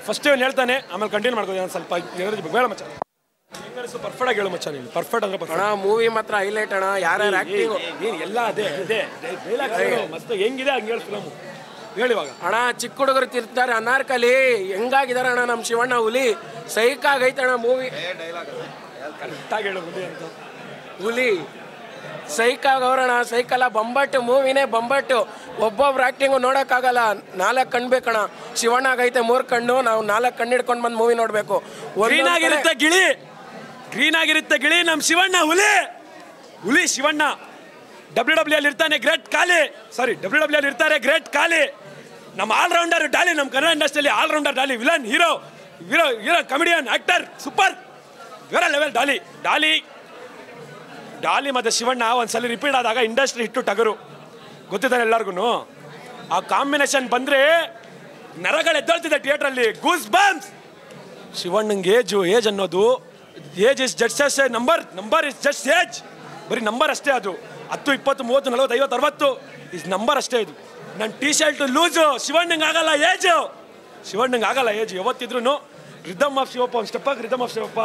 First ಏನು ಹೇಳ್ತಾನೆ ಆಮೇಲೆ ಕಂಟಿನ್ಯೂ ಮಾಡ್ಬೋದು ನಾನು ಸ್ವಲ್ಪ ಬೇಡ ಮಚ್ಚ ಹೆಂಗನಿಸ್ತು ಪರ್ಫೆಕ್ಟ್ ಆಗಿ ಹೇಳು ಮಚ್ಚ ನೀನು ಪರ್ಫೆಕ್ಟ್ ಅಂದ್ರೆ ಅಣ್ಣ ಪರ್ಫೆಕ್ಟ್ ಮೂವಿ ಮಾತ್ರ ಹೈಲೈಟ್ ಅಣ್ಣ ಯಾರ್ಯಾರು ಆಕ್ಟಿಂಗ್ ಏನು ಎಲ್ಲ ಅದೇ ಅದೇ ಡೈಲಾಗ್ ಮಸ್ತ್ ಹೆಂಗಿದೆ ಹಂಗೆ ಹೇಳಿ ಫಿಲಮು ಹೇಳಿ ಇವಾಗ ಅಣ್ಣ ಚಿಕ್ಕ ಹುಡುಗರು ತಿರ್ತಾರೆ ಅನಾರ್ಕಲಿ ಹೆಂಗಾಗಿದಾರ ಅಣ್ಣ ನಮ್ಮ ಶಿವಣ್ಣ ಹುಲಿ ಸೈಕ್ ಆಗೈತೆ ಅಣ್ಣ ಮೂವಿ ಕರೆಕ್ಟಾಗಿ ಹೇಳು ಮುಂದೆ ಅಂತ ಹುಲಿ ಸೈಕ್ ಆಗವ್ರಣ ಸೈಕಲ್ಲ ಬಂಬಟ್ಟು ಮೂವಿನೇ ಬಂಬಟ್ಟು ಒಬ್ಬೊಬ್ರು ಆಕ್ಟಿಂಗು ನೋಡೋಕ್ಕಾಗಲ್ಲ ನಾಲ್ಕು ಕಣ್ ಬೇಕಣ್ಣ ಶಿವಣ್ಣ ಆಗೈತೆ ಮೂರು ಕಣ್ಣು ನಾವು ನಾಲ್ಕು ಕಣ್ಣು ಹಿಡ್ಕೊಂಡು ಬಂದು ಮೂವಿ ನೋಡಬೇಕು ಗ್ರೀನ್ ಆಗಿರುತ್ತೆ ಗಿಳಿ ಗ್ರೀನ್ ಆಗಿರುತ್ತೆ ಗಿಳಿ ನಮ್ಮ ಶಿವಣ್ಣ ಹುಲಿ ಹುಲಿ ಶಿವಣ್ಣ ಡಬ್ಲ್ಯೂ ಡಬ್ಲ್ಯೂ ಅಲ್ಲಿ ಇರ್ತಾನೆ ಗ್ರೇಟ್ ಕಾಲಿ ಸಾರಿ ಡಬ್ಲ್ಯೂ ಡಬ್ಲ್ಯೂ ಅಲ್ಲಿ ಇರ್ತಾರೆ ಗ್ರೇಟ್ ಕಾಲಿ ನಮ್ಮ ಆಲ್ರೌಂಡರ್ ಡಾಲಿ ನಮ್ಮ ಕನ್ನಡ ಇಂಡಸ್ಟ್ರಿಯಲ್ಲಿ allrounder Daali villain hero hero hero comedian actor super ಬೇರೆ ಲೆವೆಲ್ ಡಾಲಿ ಡಾಲಿ ಡಾಲಿ ಮತ್ತು ಶಿವಣ್ಣ ಒಂದ್ಸಲ ರಿಪೀಟ್ ಆದಾಗ ಇಂಡಸ್ಟ್ರಿ ಹಿಟ್ಟು ಟಗರು ಗೊತ್ತಿದ್ದಾನೆ ಎಲ್ಲರಿಗೂ ಆ ಕಾಂಬಿನೇಷನ್ ಬಂದರೆ ನರಗಳು ಎದ್ದೊಳ್ತಿದೆ ಥಿಯೇಟ್ರಲ್ಲಿ ಗೂಸ್ ಬಾಂಬ್ಸ್ ಶಿವಣ್ಣಂಗೆ ಏಜು ಏಜ್ ಅನ್ನೋದು age is just as number number is just age ಬರೀ ನಂಬರ್ ಅಷ್ಟೇ ಅದು ಹತ್ತು ಇಪ್ಪತ್ತು ಮೂವತ್ತು ನಲವತ್ತು ಐವತ್ತು ಅರವತ್ತು ಇಸ್ ನಂಬರ್ ಅಷ್ಟೇ ಇದು ನನ್ನ ಟೀ ಶರ್ಟ್ ಲೂಸು ಶಿವಣ್ಣಂಗೆ ಆಗಲ್ಲ ಏಜು ಶಿವಣ್ಣಂಗೆ ಆಗಲ್ಲ ಏಜ್ ಯಾವತ್ತಿದ್ರು ರಿದಮ್ ಆಫ್ ಶಿವಪ್ಪ ಒಂದು ಸ್ಟೆಪ್ ಆಗಿ ರಿದಮ್ ಆಫ್ ಶಿವಪ್ಪ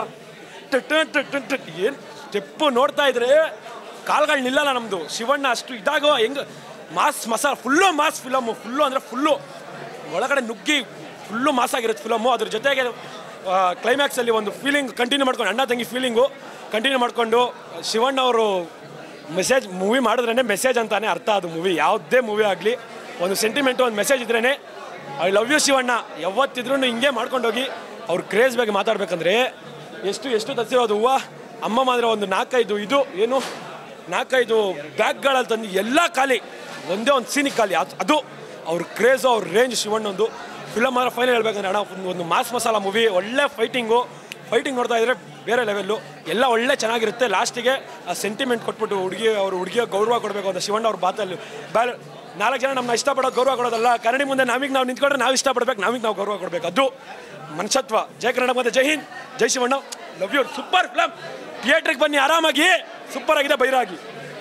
ಏನು ಸ್ಟೆಪ್ಪು ನೋಡ್ತಾ ಇದ್ರೆ ಕಾಲ್ಗಳು ನಿಲ್ಲಲ್ಲ ನಮ್ಮದು ಶಿವಣ್ಣ ಅಷ್ಟು ಇದಾಗೋ ಹೆಂಗೆ mass masala full mass film full ಅಂದರೆ ಫುಲ್ಲು ಒಳಗಡೆ ನುಗ್ಗಿ ಫುಲ್ಲು ಮಾಸ್ ಆಗಿರುತ್ತೆ ಫಿಲಮು ಅದ್ರ ಜೊತೆಗೆ ಕ್ಲೈಮ್ಯಾಕ್ಸಲ್ಲಿ ಒಂದು ಫೀಲಿಂಗ್ ಕಂಟಿನ್ಯೂ ಮಾಡ್ಕೊಂಡು ಅಣ್ಣ ತಂಗಿ ಫೀಲಿಂಗು ಕಂಟಿನ್ಯೂ ಮಾಡಿಕೊಂಡು ಶಿವಣ್ಣ ಅವರು ಮೆಸೇಜ್ ಮೂವಿ ಮಾಡಿದ್ರೇ ಮೆಸೇಜ್ ಅಂತಾನೆ ಅರ್ಥ ಅದು ಮೂವಿ ಯಾವುದೇ ಮೂವಿ ಆಗಲಿ ಒಂದು ಸೆಂಟಿಮೆಂಟು ಒಂದು ಮೆಸೇಜ್ ಇದ್ರೇ ಐ ಲವ್ ಯು ಶಿವಣ್ಣ ಯಾವತ್ತಿದ್ರೂ ಹಿಂಗೆ ಮಾಡ್ಕೊಂಡೋಗಿ ಅವ್ರ ಕ್ರೇಜ್ ಬಗ್ಗೆ ಮಾತಾಡ್ಬೇಕಂದ್ರೆ ಎಷ್ಟು ಎಷ್ಟು ತರಿಸಿರೋದು ಹೂವು ಅಮ್ಮ ಮಾತ್ರ ಒಂದು ನಾಲ್ಕೈದು ಇದು ಏನು ನಾಲ್ಕೈದು ಬ್ಯಾಗ್ಗಳಲ್ಲಿ ತಂದು ಎಲ್ಲ ಖಾಲಿ ಒಂದೇ ಒಂದು ಸೀನಿಗೆ ಖಾಲಿ ಅದು ಅದು ಅವ್ರ ಕ್ರೇಜು ಅವ್ರ ರೇಂಜ್ ಶಿವಣ್ಣೊಂದು ಫಿಲಮ್ ಮಾತ್ರ ಫೈನಲ್ ಹೇಳ್ಬೇಕಂದ್ರೆ ಅಣ್ಣ ಒಂದು ಒಂದು ಮಾಸ್ ಮಸಾಲ ಮೂವಿ ಒಳ್ಳೆ ಫೈಟಿಂಗು ಫೈಟಿಂಗ್ ನೋಡ್ತಾ ಇದ್ರೆ ಬೇರೆ ಲೆವೆಲ್ಲು ಎಲ್ಲ ಒಳ್ಳೆ ಚೆನ್ನಾಗಿರುತ್ತೆ ಲಾಸ್ಟಿಗೆ ಆ ಸೆಂಟಿಮೆಂಟ್ ಕೊಟ್ಬಿಟ್ಟು ಹುಡುಗಿ ಅವ್ರು ಹುಡುಗಿಯ ಗೌರವ ಕೊಡಬೇಕು ಅಂತ ಶಿವಣ್ಣ ಅವ್ರ ಬಾತಲ್ಲಿ ಬ್ಯಾಲ ನಾಲ್ಕು ಜನ ನಮ್ಮನ್ನ ಇಷ್ಟಪಡೋದು ಗೌರವ ಕೊಡೋದಲ್ಲ ಕನ್ನಡಿ ಮುಂದೆ ನಮಗೆ ನಾವು ನಿಂತ್ಕೊಂಡ್ರೆ ನಾವು ಇಷ್ಟಪಡ್ಬೇಕು ನಮಗೆ ನಾವು ಗೌರವ ಕೊಡಬೇಕು ಅದು ಮನುಷ್ಯತ್ವ ಜೈ ಕನ್ನಡ ಮತ್ತೆ ಜೈ ಹಿಂದ್ ಜೈ Shivanna love you super film ಥಿಯೇಟ್ರಿಗೆ ಬನ್ನಿ ಆರಾಮಾಗಿ ಸೂಪರ್ ಆಗಿದೆ ಬೈರಾಗಿ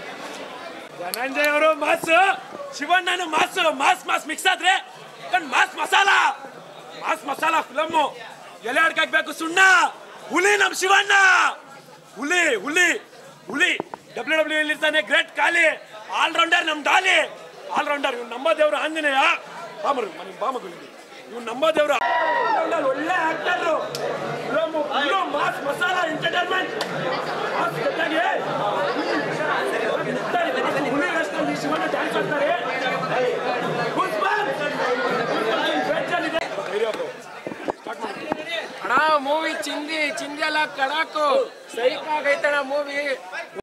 ಧನಂಜಯ್ ಅವರು ಮಾಸ್ ಶಿವಣ್ಣನು ಮಾಸ್ ಮಾಸ್ ಮಾಸ್ ಮಿಕ್ಸ್ ಆದ್ರೆ ಕಣ್ mass masala mass masala film ಎಲೆ ಹಾಕ್ಬೇಕು ಸುಣ್ಣ ಹುಲಿ ನಮ್ ಶಿವಣ್ಣ ಹುಲಿ ಹುಲಿ ಹುಲಿ ಡಬ್ಲ್ಯೂ ಡಬ್ಲ್ಯೂ ಇರ್ತಾನೆ ಗ್ರೇಟ್ ಕಾಲಿ ಆಲ್ರೌಂಡರ್ ನಮ್ ಡಾಲಿ ಆಲ್ರೌಂಡರ್ ಇವ್ನು ನಮ್ಮ ದೇವ್ರು ಆಂಜನೇಯ ಬಾಮರು ಮನೆ ಬಾಮಗು ಇವ್ನು ನಮ್ಮ ದೇವ್ರು ಒಳ್ಳೆ actor mass masala entertainment mass ಜೊತೆಗೆ ಹುಲಿ ವೇಷದಲ್ಲಿ ಶಿವಣ್ಣ ಡ್ಯಾನ್ಸ್ ಆಡ್ತಾರೆ Goosebumps! Goosebumps ಇದೆ. ಧೈರ್ಯ bro. Start ಮಾಡಿ. ಅಣ್ಣ ಮೂವಿ ಚಿಂದಿ ಚಿಂದಿ ಎಲ್ಲ ಕಡಾಕು ಸೈಕ್ ಆಗೈತೆ ಅಣ್ಣ ಮೂವಿ